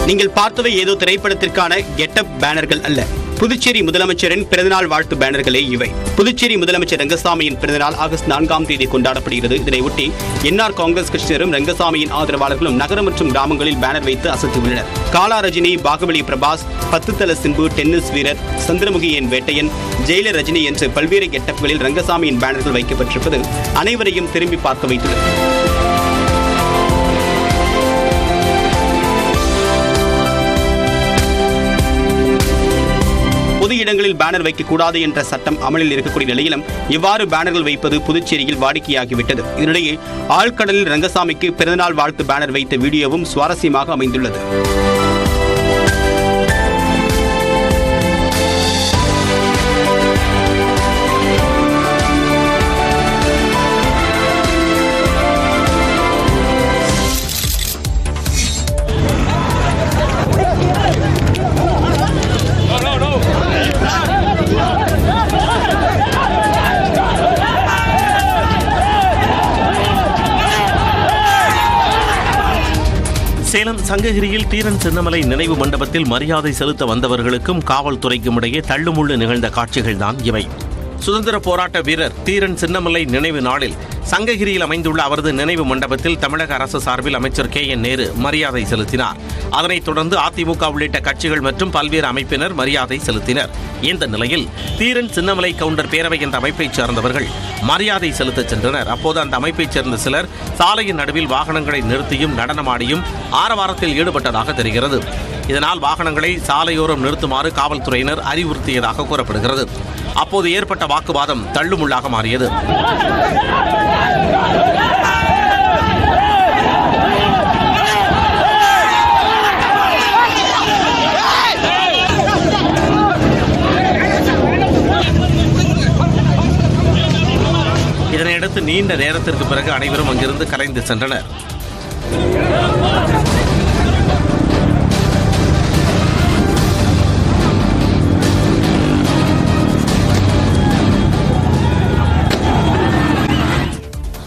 நீங்கள் பார்த்தவை ஏதோ திரைப்படத்திற்கான கெட்டப் பேனர்கள் அல்ல புதுச்சேரி முதலமைச்சரின் பிறந்தநாள் வாழ்த்து பேனர்களே இவை புதுச்சேரி முதலமைச்சர் ரங்கசாமியின் பிறந்தநாள் ஆகஸ்ட் நான்காம் தேதி கொண்டாடப்படுகிறது இதனையொட்டி என்ஆர் காங்கிரஸ் கட்சியினரும் ரங்கசாமியின் ஆதரவாளர்களும் நகரம் மற்றும் கிராமங்களில் பேனர் வைத்து அசத்தியுள்ளனர் காலா ரஜினி பாகுபலி பிரபாஸ் பத்து தல சிம்பு டென்னிஸ் வீரர் சந்திரமுகி என் வேட்டையன் ஜெயிலர் ரஜினி என்று பல்வேறு கெட்டப்களில் ரங்கசாமியின் பேனர்கள் வைக்கப்பட்டிருப்பது அனைவரையும் திரும்பி பார்க்க வைத்துள்ளது பொது இடங்களில் பேனர் வைக்கக்கூடாது என்ற சட்டம் அமலில் இருக்கக்கூடிய நிலையிலும் இவ்வாறு பேனர்கள் வைப்பது புதுச்சேரியில் வாடிக்கையாகிவிட்டது இதனிடையே ஆழ்கடலில் ரங்கசாமிக்கு பிறந்தநாள் வாழ்த்து பேனர் வைத்த வீடியோவும் சுவாரஸ்யமாக அமைந்துள்ளது சேலம் சங்ககிரியில் தீரன் சின்னமலை நினைவு மண்டபத்தில் மரியாதை செலுத்த வந்தவர்களுக்கும் காவல்துறைக்கும் இடையே தள்ளுமுள்ளு நிகழ்ந்த காட்சிகள்தான் இவை சுதந்திர போராட்ட வீரர் தீரன் சின்னமலை நினைவு நாளில் சங்ககிரியில் அமைந்துள்ள அவரது நினைவு மண்டபத்தில் தமிழக அரசு சார்பில் அமைச்சர் கே என் நேரு மரியாதை செலுத்தினார் அதனைத் தொடர்ந்து அதிமுக உள்ளிட்ட கட்சிகள் மற்றும் பல்வேறு அமைப்பினர் மரியாதை செலுத்தினர் இந்த நிலையில் தீரன் சின்னமலை கவுண்டர் பேரவை என்ற அமைப்பைச் சேர்ந்தவர்கள் மரியாதை செலுத்தச் சென்றனர் அப்போது அந்த அமைப்பைச் சேர்ந்த சிலர் சாலையின் நடுவில் வாகனங்களை நிறுத்தியும் நடனமாடியும் ஆரவாரத்தில் ஈடுபட்டதாக தெரிகிறது இதனால் வாகனங்களை சாலையோரம் நிறுத்துமாறு காவல்துறையினர் அறிவுறுத்தியதாக கூறப்படுகிறது அப்போது ஏற்பட்ட வாக்குவாதம் தள்ளுமுள்ளாக மாறியது இதனையடுத்து நீண்ட நேரத்திற்கு பிறகு அனைவரும் அங்கிருந்து கலைந்து சென்றனர்